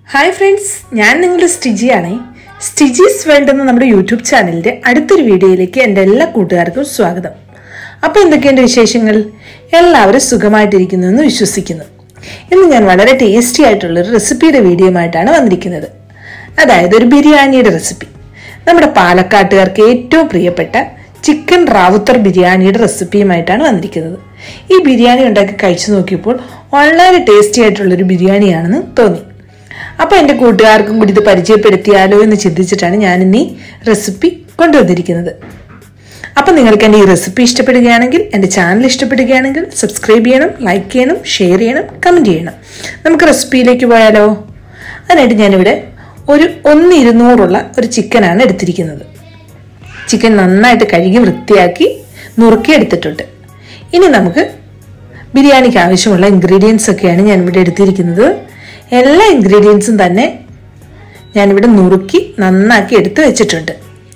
hi friends ഞാൻ നിങ്ങളുടെ സ്റ്റിജിയാണേ സ്റ്റിജീസ് world എന്ന നമ്മുടെ യൂട്യൂബ് ചാനലിന്റെ അടുത്തൊരു വീഡിയോയിലേക്ക് എൻ്റെ എല്ലാ കൂട്ടുകാർക്കും സ്വാഗതം അപ്പോൾ എന്തൊക്കെയുണ്ട് വിശേഷങ്ങൾ എല്ലാവരും സുഖമായിട്ടിരിക്കുന്നു എന്ന് വിശ്വസിക്കുന്നു ഇന്ന് ഞാൻ വളരെ ടേസ്റ്റി ആയിട്ടുള്ള ഒരു റെസിപ്പിയുടെ വീഡിയോയുമായിട്ടാണ് വന്നിരിക്കുന്നത് അതായത് ഒരു ബിരിയാണിയുടെ റെസിപ്പി നമ്മുടെ പാലക്കാട്ടുകാർക്ക് ഏറ്റവും പ്രിയപ്പെട്ട ചിക്കൻ റാവുത്തർ ബിരിയാണിയുടെ റെസിപ്പിയുമായിട്ടാണ് വന്നിരിക്കുന്നത് ഈ ബിരിയാണി ഉണ്ടാക്കി കഴിച്ചു നോക്കിയപ്പോൾ വളരെ ടേസ്റ്റി ആയിട്ടുള്ളൊരു ബിരിയാണിയാണെന്ന് തോന്നി അപ്പോൾ എൻ്റെ കൂട്ടുകാർക്കും കൂടി ഇത് പരിചയപ്പെടുത്തിയാലോ എന്ന് ചിന്തിച്ചിട്ടാണ് ഞാൻ ഇന്ന് ഈ റെസിപ്പി കൊണ്ടുവന്നിരിക്കുന്നത് അപ്പം നിങ്ങൾക്ക് എൻ്റെ ഈ റെസിപ്പി ഇഷ്ടപ്പെടുകയാണെങ്കിൽ എൻ്റെ ചാനൽ ഇഷ്ടപ്പെടുകയാണെങ്കിൽ സബ്സ്ക്രൈബ് ചെയ്യണം ലൈക്ക് ചെയ്യണം ഷെയർ ചെയ്യണം കമൻറ്റ് ചെയ്യണം നമുക്ക് റെസിപ്പിയിലേക്ക് പോയാലോ അതിനായിട്ട് ഞാനിവിടെ ഒരു ഒന്ന് ഇരുന്നൂറുള്ള ഒരു ചിക്കനാണ് എടുത്തിരിക്കുന്നത് ചിക്കൻ നന്നായിട്ട് കഴുകി വൃത്തിയാക്കി നുറുക്കി എടുത്തിട്ടുണ്ട് ഇനി നമുക്ക് ബിരിയാണിക്ക് ആവശ്യമുള്ള ഇൻഗ്രീഡിയൻസ് ഒക്കെയാണ് ഞാൻ ഇവിടെ എടുത്തിരിക്കുന്നത് എല്ലാ ഇൻഗ്രീഡിയൻസും തന്നെ ഞാനിവിടെ നുറുക്കി നന്നാക്കി എടുത്ത് വെച്ചിട്ടുണ്ട്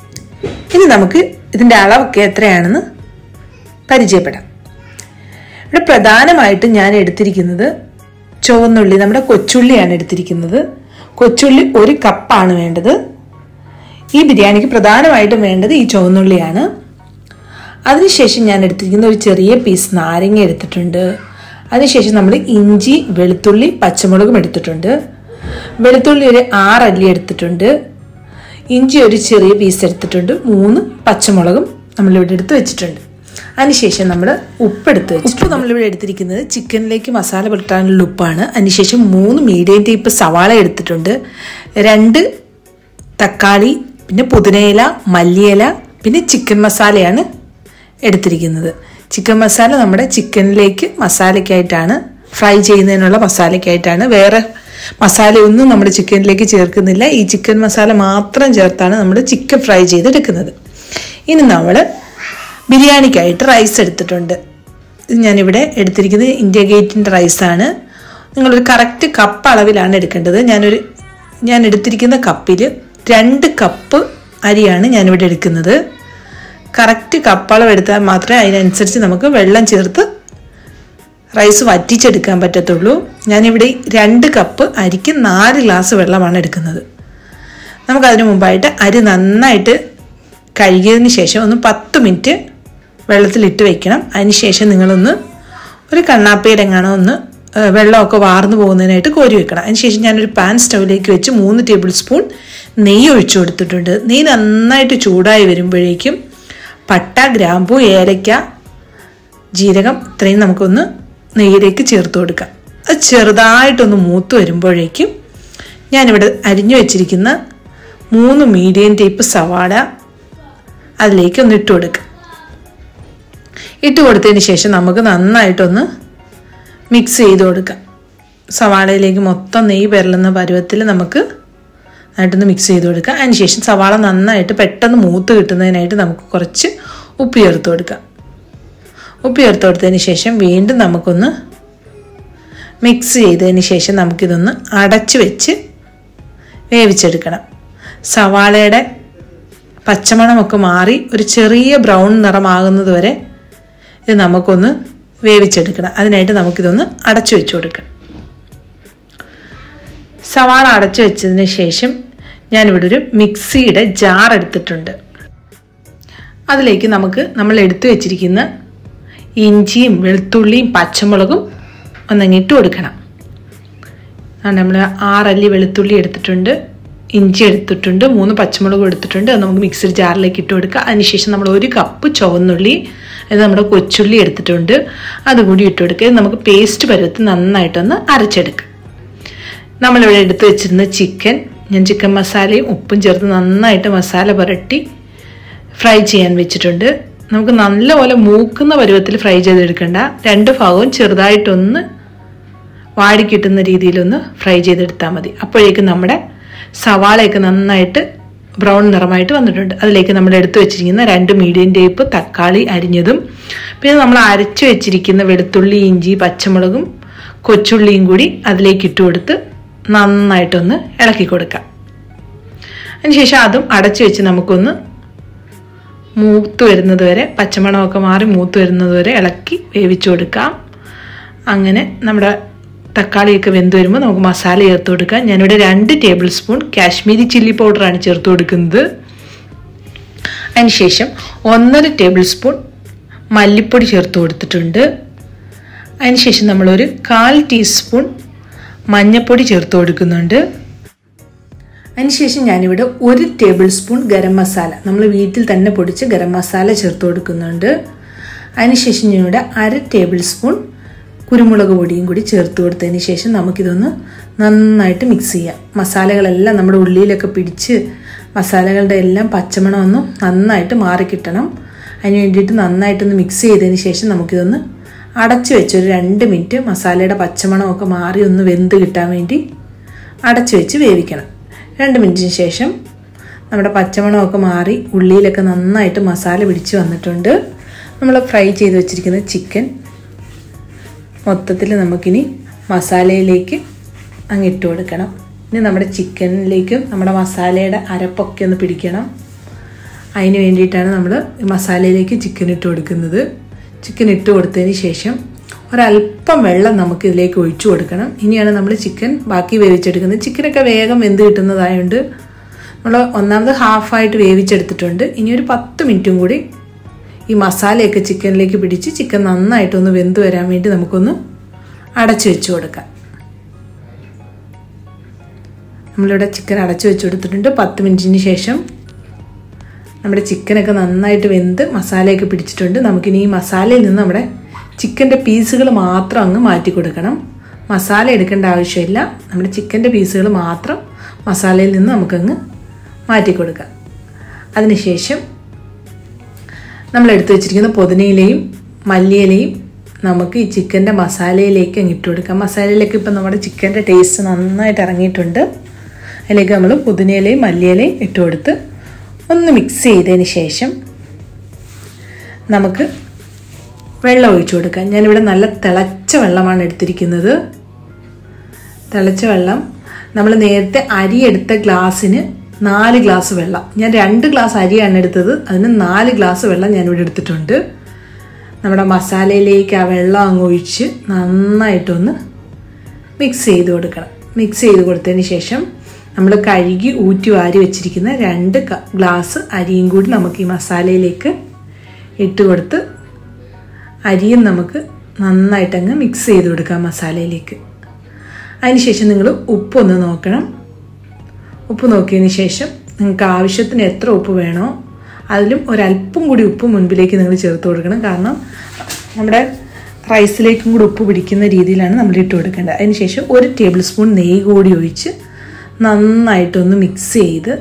ഇനി നമുക്ക് ഇതിൻ്റെ അളവൊക്കെ എത്രയാണെന്ന് പരിചയപ്പെടാം ഇവിടെ പ്രധാനമായിട്ടും ഞാൻ എടുത്തിരിക്കുന്നത് ചുവന്നുള്ളി നമ്മുടെ കൊച്ചുള്ളിയാണ് എടുത്തിരിക്കുന്നത് കൊച്ചുള്ളി ഒരു കപ്പാണ് വേണ്ടത് ഈ ബിരിയാണിക്ക് പ്രധാനമായിട്ടും വേണ്ടത് ഈ ചുവന്നുള്ളിയാണ് അതിനുശേഷം ഞാൻ എടുത്തിരിക്കുന്ന ഒരു ചെറിയ പീസ് നാരങ്ങ എടുത്തിട്ടുണ്ട് അതിനുശേഷം നമ്മൾ ഇഞ്ചി വെളുത്തുള്ളി പച്ചമുളകും എടുത്തിട്ടുണ്ട് വെളുത്തുള്ളി ഒരു ആറല്ലി എടുത്തിട്ടുണ്ട് ഇഞ്ചി ഒരു ചെറിയ പീസ് എടുത്തിട്ടുണ്ട് മൂന്ന് പച്ചമുളകും നമ്മളിവിടെ എടുത്ത് വെച്ചിട്ടുണ്ട് അതിനുശേഷം നമ്മൾ ഉപ്പ് എടുത്ത് വെച്ചു ഉപ്പ് നമ്മളിവിടെ എടുത്തിരിക്കുന്നത് ചിക്കനിലേക്ക് മസാല പുരട്ടാനുള്ള ഉപ്പാണ് അതിനുശേഷം മൂന്ന് മീഡിയം ടൈപ്പ് സവാള എടുത്തിട്ടുണ്ട് രണ്ട് തക്കാളി പിന്നെ പുതിനയില മല്ലിയില പിന്നെ ചിക്കൻ മസാലയാണ് എടുത്തിരിക്കുന്നത് ചിക്കൻ മസാല നമ്മുടെ ചിക്കനിലേക്ക് മസാലയ്ക്കായിട്ടാണ് ഫ്രൈ ചെയ്യുന്നതിനുള്ള മസാലയ്ക്കായിട്ടാണ് വേറെ മസാലയൊന്നും നമ്മൾ ചിക്കനിലേക്ക് ചേർക്കുന്നില്ല ഈ ചിക്കൻ മസാല മാത്രം ചേർത്താണ് നമ്മൾ ചിക്കൻ ഫ്രൈ ചെയ്തെടുക്കുന്നത് ഇനി നമ്മൾ ബിരിയാണിക്കായിട്ട് റൈസ് എടുത്തിട്ടുണ്ട് ഇത് ഞാനിവിടെ എടുത്തിരിക്കുന്നത് ഇന്ത്യ ഗേറ്റിൻ്റെ റൈസാണ് നിങ്ങളൊരു കറക്റ്റ് കപ്പ് അളവിലാണ് എടുക്കേണ്ടത് ഞാനൊരു ഞാൻ എടുത്തിരിക്കുന്ന കപ്പിൽ രണ്ട് കപ്പ് അരിയാണ് ഞാനിവിടെ എടുക്കുന്നത് കറക്റ്റ് കപ്പളം എടുത്താൽ മാത്രമേ അതിനനുസരിച്ച് നമുക്ക് വെള്ളം ചേർത്ത് റൈസ് വറ്റിച്ചെടുക്കാൻ പറ്റത്തുള്ളൂ ഞാനിവിടെ രണ്ട് കപ്പ് അരിക്ക് നാല് ഗ്ലാസ് വെള്ളമാണ് എടുക്കുന്നത് നമുക്കതിന് മുമ്പായിട്ട് അരി നന്നായിട്ട് കഴുകിയതിന് ശേഷം ഒന്ന് പത്ത് മിനിറ്റ് വെള്ളത്തിലിട്ട് വെക്കണം അതിന് ശേഷം നിങ്ങളൊന്ന് ഒരു കണ്ണാപ്പയിലെങ്ങാണോ ഒന്ന് വെള്ളമൊക്കെ വാർന്നു പോകുന്നതിനായിട്ട് കോരി വെക്കണം അതിനുശേഷം ഞാനൊരു പാൻ സ്റ്റൗവിലേക്ക് വെച്ച് മൂന്ന് ടേബിൾ സ്പൂൺ നെയ്യ് ഒഴിച്ചു കൊടുത്തിട്ടുണ്ട് നെയ്യ് നന്നായിട്ട് ചൂടായി വരുമ്പോഴേക്കും പട്ട ഗ്രാമ്പു ഏലക്ക ജീരകം ഇത്രയും നമുക്കൊന്ന് നെയ്യിലേക്ക് ചേർത്ത് കൊടുക്കാം അത് ചെറുതായിട്ടൊന്ന് മൂത്ത് വരുമ്പോഴേക്കും ഞാനിവിടെ അരിഞ്ഞു വെച്ചിരിക്കുന്ന മൂന്ന് മീഡിയം ടൈപ്പ് സവാള അതിലേക്ക് ഒന്ന് ഇട്ട് കൊടുക്കാം ഇട്ട് കൊടുത്തതിന് ശേഷം നമുക്ക് നന്നായിട്ടൊന്ന് മിക്സ് ചെയ്ത് കൊടുക്കാം സവാളയിലേക്ക് മൊത്തം നെയ്യ് പെരളുന്ന പരുവത്തിൽ നമുക്ക് നന്നായിട്ടൊന്ന് മിക്സ് ചെയ്ത് കൊടുക്കുക അതിനുശേഷം സവാള നന്നായിട്ട് പെട്ടെന്ന് മൂത്ത് കിട്ടുന്നതിനായിട്ട് നമുക്ക് കുറച്ച് ഉപ്പ് ചേർത്ത് കൊടുക്കാം ഉപ്പ് ചേർത്ത് കൊടുത്തതിന് ശേഷം വീണ്ടും നമുക്കൊന്ന് മിക്സ് ചെയ്തതിന് ശേഷം നമുക്കിതൊന്ന് അടച്ചു വെച്ച് വേവിച്ചെടുക്കണം സവാളയുടെ പച്ചമണമൊക്കെ മാറി ഒരു ചെറിയ ബ്രൗൺ നിറമാകുന്നത് വരെ ഇത് നമുക്കൊന്ന് വേവിച്ചെടുക്കണം അതിനായിട്ട് നമുക്കിതൊന്ന് അടച്ചു വെച്ച് കൊടുക്കണം സവാള അടച്ചു വെച്ചതിന് ശേഷം ഞാനിവിടെ ഒരു മിക്സിയുടെ ജാർ എടുത്തിട്ടുണ്ട് അതിലേക്ക് നമുക്ക് നമ്മൾ എടുത്തു വെച്ചിരിക്കുന്ന ഇഞ്ചിയും വെളുത്തുള്ളിയും പച്ചമുളകും ഒന്നങ്ങിട്ട് കൊടുക്കണം നമ്മൾ ആറല്ലി വെളുത്തുള്ളി എടുത്തിട്ടുണ്ട് ഇഞ്ചി എടുത്തിട്ടുണ്ട് മൂന്ന് പച്ചമുളകും എടുത്തിട്ടുണ്ട് അത് നമുക്ക് മിക്സിയുടെ ജാറിലേക്ക് ഇട്ട് കൊടുക്കുക അതിനുശേഷം നമ്മൾ ഒരു കപ്പ് ചുവന്നുള്ളി അത് നമ്മുടെ കൊച്ചുള്ളി എടുത്തിട്ടുണ്ട് അതുകൂടി ഇട്ട് കൊടുക്കുക ഇത് നമുക്ക് പേസ്റ്റ് പരുവത്ത് നന്നായിട്ടൊന്ന് അരച്ചെടുക്കുക നമ്മളിവിടെ എടുത്തു വെച്ചിരുന്ന ചിക്കൻ ഞാൻ ചിക്കൻ മസാലയും ഉപ്പും ചേർത്ത് നന്നായിട്ട് മസാല പുരട്ടി ഫ്രൈ ചെയ്യാൻ വെച്ചിട്ടുണ്ട് നമുക്ക് നല്ലപോലെ മൂക്കുന്ന പരുവത്തിൽ ഫ്രൈ ചെയ്തെടുക്കണ്ട രണ്ട് ഭാഗവും ചെറുതായിട്ടൊന്ന് വാടി കിട്ടുന്ന രീതിയിലൊന്ന് ഫ്രൈ ചെയ്തെടുത്താൽ മതി അപ്പോഴേക്കും നമ്മുടെ സവാളയൊക്കെ നന്നായിട്ട് ബ്രൗൺ നിറമായിട്ട് വന്നിട്ടുണ്ട് അതിലേക്ക് നമ്മൾ എടുത്തു വെച്ചിരിക്കുന്ന രണ്ട് മീഡിയം ടൈപ്പ് തക്കാളി അരിഞ്ഞതും പിന്നെ നമ്മൾ അരച്ചു വെച്ചിരിക്കുന്ന വെളുത്തുള്ളി ഇഞ്ചി പച്ചമുളകും കൊച്ചുള്ളിയും കൂടി അതിലേക്ക് ഇട്ട് കൊടുത്ത് നന്നായിട്ടൊന്ന് ഇളക്കി കൊടുക്കാം അതിനുശേഷം അതും അടച്ചു വെച്ച് നമുക്കൊന്ന് മൂത്ത് വരുന്നത് വരെ പച്ചമണമൊക്കെ മാറി മൂത്ത് വരുന്നത് വരെ ഇളക്കി വേവിച്ചു കൊടുക്കാം അങ്ങനെ നമ്മുടെ തക്കാളിയൊക്കെ വെന്ത് വരുമ്പോൾ നമുക്ക് മസാല ചേർത്ത് കൊടുക്കാം ഞാനിവിടെ രണ്ട് ടേബിൾ സ്പൂൺ കാശ്മീരി ചില്ലി പൗഡറാണ് ചേർത്ത് കൊടുക്കുന്നത് അതിനുശേഷം ഒന്നര ടേബിൾ സ്പൂൺ മല്ലിപ്പൊടി ചേർത്ത് കൊടുത്തിട്ടുണ്ട് അതിനുശേഷം നമ്മളൊരു കാൽ ടീസ്പൂൺ മഞ്ഞൾപ്പൊടി ചേർത്ത് കൊടുക്കുന്നുണ്ട് അതിനുശേഷം ഞാനിവിടെ ഒരു ടേബിൾ സ്പൂൺ ഗരം മസാല നമ്മൾ വീട്ടിൽ തന്നെ പൊടിച്ച് ഗരം മസാല ചേർത്ത് കൊടുക്കുന്നുണ്ട് അതിനുശേഷം ഞാനിവിടെ അര ടേബിൾ സ്പൂൺ കുരുമുളക് പൊടിയും കൂടി ചേർത്ത് കൊടുത്തതിന് ശേഷം നമുക്കിതൊന്ന് നന്നായിട്ട് മിക്സ് ചെയ്യാം മസാലകളെല്ലാം നമ്മുടെ ഉള്ളിയിലൊക്കെ പിടിച്ച് മസാലകളുടെ എല്ലാം പച്ചമണമൊന്നും നന്നായിട്ട് മാറിക്കിട്ടണം അതിന് വേണ്ടിയിട്ട് നന്നായിട്ടൊന്ന് മിക്സ് ചെയ്തതിന് ശേഷം നമുക്കിതൊന്ന് അടച്ചു വെച്ച് ഒരു രണ്ട് മിനിറ്റ് മസാലയുടെ പച്ചമണമൊക്കെ മാറി ഒന്ന് വെന്ത് കിട്ടാൻ വേണ്ടി അടച്ചു വെച്ച് വേവിക്കണം രണ്ട് മിനിറ്റിന് ശേഷം നമ്മുടെ പച്ചമണമൊക്കെ മാറി ഉള്ളിയിലൊക്കെ നന്നായിട്ട് മസാല പിടിച്ച് വന്നിട്ടുണ്ട് നമ്മൾ ഫ്രൈ ചെയ്ത് വെച്ചിരിക്കുന്ന ചിക്കൻ മൊത്തത്തിൽ നമുക്കിനി മസാലയിലേക്ക് അങ്ങ് ഇട്ട് കൊടുക്കണം ഇനി നമ്മുടെ ചിക്കനിലേക്ക് നമ്മുടെ മസാലയുടെ അരപ്പൊക്കെ ഒന്ന് പിടിക്കണം അതിന് വേണ്ടിയിട്ടാണ് നമ്മൾ മസാലയിലേക്ക് ചിക്കൻ ഇട്ട് കൊടുക്കുന്നത് ചിക്കൻ ഇട്ട് കൊടുത്തതിന് ശേഷം ഒരല്പം വെള്ളം നമുക്ക് ഇതിലേക്ക് ഒഴിച്ചു കൊടുക്കണം ഇനിയാണ് നമ്മൾ ചിക്കൻ ബാക്കി വേവിച്ചെടുക്കുന്നത് ചിക്കനൊക്കെ വേഗം വെന്ത് കിട്ടുന്നതായതുകൊണ്ട് നമ്മൾ ഒന്നാമത് ഹാഫായിട്ട് വേവിച്ചെടുത്തിട്ടുണ്ട് ഇനി ഒരു പത്ത് മിനിറ്റും കൂടി ഈ മസാലയൊക്കെ ചിക്കനിലേക്ക് പിടിച്ച് ചിക്കൻ നന്നായിട്ടൊന്ന് വെന്ത് വരാൻ വേണ്ടി നമുക്കൊന്ന് അടച്ചു വെച്ച് കൊടുക്കാം നമ്മളിവിടെ ചിക്കൻ അടച്ചു വെച്ച് കൊടുത്തിട്ടുണ്ട് പത്ത് മിനിറ്റിന് ശേഷം നമ്മുടെ ചിക്കനൊക്കെ നന്നായിട്ട് വെന്ത് മസാലയൊക്കെ പിടിച്ചിട്ടുണ്ട് നമുക്കിനി ഈ മസാലയിൽ നിന്ന് നമ്മുടെ ചിക്കൻ്റെ പീസുകൾ മാത്രം അങ്ങ് മാറ്റി കൊടുക്കണം മസാല എടുക്കേണ്ട ആവശ്യമില്ല നമ്മുടെ ചിക്കൻ്റെ പീസുകൾ മാത്രം മസാലയിൽ നിന്ന് നമുക്കങ്ങ് മാറ്റി കൊടുക്കാം അതിനുശേഷം നമ്മൾ എടുത്തു വെച്ചിരിക്കുന്ന പുതിനയിലയും മല്ലിയിലയും നമുക്ക് ഈ ചിക്കൻ്റെ മസാലയിലേക്ക് അങ്ങ് ഇട്ട് കൊടുക്കാം മസാലയിലേക്ക് ഇപ്പം നമ്മുടെ ചിക്കൻ്റെ ടേസ്റ്റ് നന്നായിട്ട് ഇറങ്ങിയിട്ടുണ്ട് അതിലേക്ക് നമ്മൾ പുതിനയിലയും മല്ലിയിലയും ഇട്ട് കൊടുത്ത് ഒന്ന് മിക്സ് ചെയ്തതിന് ശേഷം നമുക്ക് വെള്ളം ഒഴിച്ചു കൊടുക്കാം ഞാനിവിടെ നല്ല തിളച്ച വെള്ളമാണ് എടുത്തിരിക്കുന്നത് തിളച്ച വെള്ളം നമ്മൾ നേരത്തെ അരി എടുത്ത ഗ്ലാസ്സിന് നാല് ഗ്ലാസ് വെള്ളം ഞാൻ രണ്ട് ഗ്ലാസ് അരിയാണ് എടുത്തത് അതിന് നാല് ഗ്ലാസ് വെള്ളം ഞാനിവിടെ എടുത്തിട്ടുണ്ട് നമ്മുടെ മസാലയിലേക്ക് ആ വെള്ളം അങ്ങ് ഒഴിച്ച് നന്നായിട്ടൊന്ന് മിക്സ് ചെയ്ത് കൊടുക്കണം മിക്സ് ചെയ്ത് കൊടുത്തതിന് ശേഷം നമ്മൾ കഴുകി ഊറ്റി വാരി വെച്ചിരിക്കുന്ന രണ്ട് ഗ്ലാസ് അരിയും കൂടി നമുക്ക് ഈ മസാലയിലേക്ക് ഇട്ട് കൊടുത്ത് അരിയും നമുക്ക് നന്നായിട്ടങ്ങ് മിക്സ് ചെയ്ത് കൊടുക്കാം മസാലയിലേക്ക് അതിനുശേഷം നിങ്ങൾ ഉപ്പൊന്ന് നോക്കണം ഉപ്പ് നോക്കിയതിന് ശേഷം നിങ്ങൾക്ക് ആവശ്യത്തിന് എത്ര ഉപ്പ് വേണോ അതിലും ഒരല്പം കൂടി ഉപ്പ് മുൻപിലേക്ക് നിങ്ങൾ ചേർത്ത് കൊടുക്കണം കാരണം നമ്മുടെ റൈസിലേക്കും കൂടി ഉപ്പ് പിടിക്കുന്ന രീതിയിലാണ് നമ്മൾ ഇട്ട് കൊടുക്കേണ്ടത് അതിനുശേഷം ഒരു ടേബിൾ സ്പൂൺ നെയ്യ് കൂടി ഒഴിച്ച് നന്നായിട്ടൊന്ന് മിക്സ് ചെയ്ത്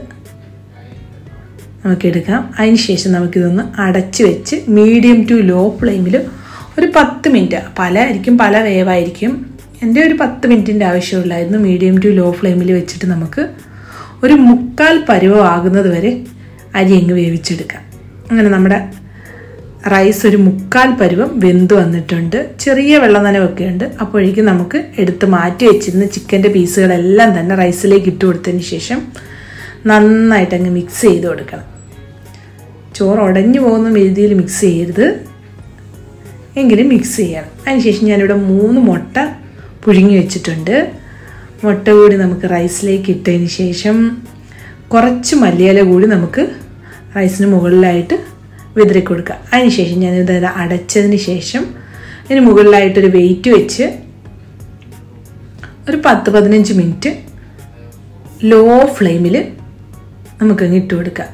നമുക്കെടുക്കാം അതിന് ശേഷം നമുക്കിതൊന്ന് അടച്ച് വെച്ച് മീഡിയം ടു ലോ ഫ്ലെയിമിൽ ഒരു പത്ത് മിനിറ്റ് പലയായിരിക്കും പല വേവായിരിക്കും എൻ്റെ ഒരു പത്ത് മിനിറ്റിൻ്റെ ആവശ്യമുള്ളായിരുന്നു മീഡിയം ടു ലോ ഫ്ലെയിമിൽ വെച്ചിട്ട് നമുക്ക് ഒരു മുക്കാൽ പരുവം ആകുന്നത് വരെ അരി അങ്ങ് വേവിച്ചെടുക്കാം അങ്ങനെ നമ്മുടെ റൈസ് ഒരു മുക്കാൽ പരുവം വെന്ത് വന്നിട്ടുണ്ട് ചെറിയ വെള്ളം നനവൊക്കെ ഉണ്ട് അപ്പോഴേക്കും നമുക്ക് എടുത്ത് മാറ്റി വെച്ചിരുന്ന ചിക്കൻ്റെ പീസുകളെല്ലാം തന്നെ റൈസിലേക്ക് ഇട്ട് കൊടുത്തതിന് ശേഷം നന്നായിട്ട് അങ്ങ് മിക്സ് ചെയ്ത് കൊടുക്കണം ചോറ് ഉടഞ്ഞു പോകുന്ന രീതിയിൽ മിക്സ് ചെയ്യരുത് എങ്കിലും മിക്സ് ചെയ്യണം അതിനുശേഷം ഞാനിവിടെ മൂന്ന് മുട്ട പുഴുങ്ങി വെച്ചിട്ടുണ്ട് മുട്ട കൂടി നമുക്ക് റൈസിലേക്ക് ഇട്ടതിന് ശേഷം കുറച്ച് മല്ലിയില കൂടി നമുക്ക് റൈസിന് മുകളിലായിട്ട് വിതറി കൊടുക്കുക അതിനുശേഷം ഞാനിത് അടച്ചതിന് ശേഷം ഇതിന് മുകളിലായിട്ടൊരു വെയിറ്റ് വെച്ച് ഒരു പത്ത് പതിനഞ്ച് മിനിറ്റ് ലോ ഫ്ലെയിമിൽ നമുക്കങ്ങ് ഇട്ട് കൊടുക്കാം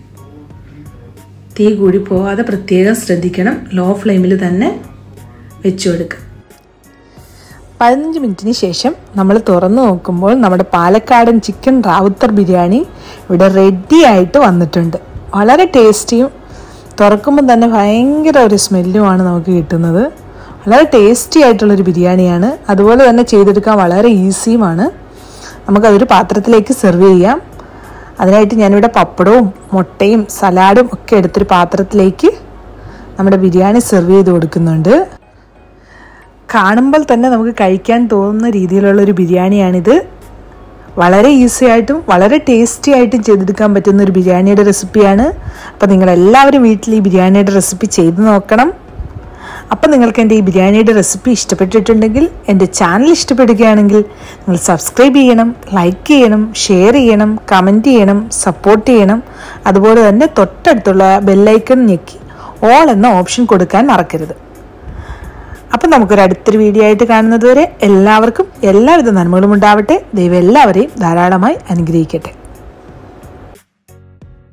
തീ കൂടി പോവാതെ പ്രത്യേകം ശ്രദ്ധിക്കണം ലോ ഫ്ലെയിമിൽ തന്നെ വെച്ചു കൊടുക്കുക പതിനഞ്ച് മിനിറ്റിന് ശേഷം നമ്മൾ തുറന്നു നോക്കുമ്പോൾ നമ്മുടെ പാലക്കാടൻ ചിക്കൻ റാവുത്തർ ബിരിയാണി ഇവിടെ റെഡി ആയിട്ട് വന്നിട്ടുണ്ട് വളരെ ടേസ്റ്റിയും തുറക്കുമ്പോൾ തന്നെ ഭയങ്കര ഒരു സ്മെല്ലുമാണ് നമുക്ക് കിട്ടുന്നത് വളരെ ടേസ്റ്റി ആയിട്ടുള്ളൊരു ബിരിയാണിയാണ് അതുപോലെ തന്നെ ചെയ്തെടുക്കാൻ വളരെ ഈസിയുമാണ് നമുക്കതൊരു പാത്രത്തിലേക്ക് സെർവ് ചെയ്യാം അതിനായിട്ട് ഞാനിവിടെ പപ്പടവും മുട്ടയും സലാഡും ഒക്കെ എടുത്തൊരു പാത്രത്തിലേക്ക് നമ്മുടെ ബിരിയാണി സെർവ് ചെയ്ത് കൊടുക്കുന്നുണ്ട് കാണുമ്പോൾ തന്നെ നമുക്ക് കഴിക്കാൻ തോന്നുന്ന രീതിയിലുള്ള ഒരു ബിരിയാണിയാണിത് വളരെ ഈസി ആയിട്ടും വളരെ ടേസ്റ്റി ആയിട്ടും ചെയ്തെടുക്കാൻ പറ്റുന്ന ഒരു ബിരിയാണിയുടെ റെസിപ്പിയാണ് അപ്പോൾ നിങ്ങളെല്ലാവരും വീട്ടിൽ ഈ ബിരിയാണിയുടെ റെസിപ്പി ചെയ്ത് നോക്കണം അപ്പം നിങ്ങൾക്ക് എൻ്റെ ഈ ബിരിയാണിയുടെ റെസിപ്പി ഇഷ്ടപ്പെട്ടിട്ടുണ്ടെങ്കിൽ എൻ്റെ ചാനൽ ഇഷ്ടപ്പെടുകയാണെങ്കിൽ നിങ്ങൾ സബ്സ്ക്രൈബ് ചെയ്യണം ലൈക്ക് ചെയ്യണം ഷെയർ ചെയ്യണം കമൻറ്റ് ചെയ്യണം സപ്പോർട്ട് ചെയ്യണം അതുപോലെ തന്നെ തൊട്ടടുത്തുള്ള ബെല്ലൈക്കൺ ഞെക്കി ഓൾ എന്ന ഓപ്ഷൻ കൊടുക്കാൻ മറക്കരുത് അപ്പം നമുക്കൊരു അടുത്തൊരു വീഡിയോ ആയിട്ട് കാണുന്നത് വരെ എല്ലാവർക്കും എല്ലാവിധ നന്മകളും ഉണ്ടാവട്ടെ ദൈവം എല്ലാവരെയും ധാരാളമായി അനുഗ്രഹിക്കട്ടെ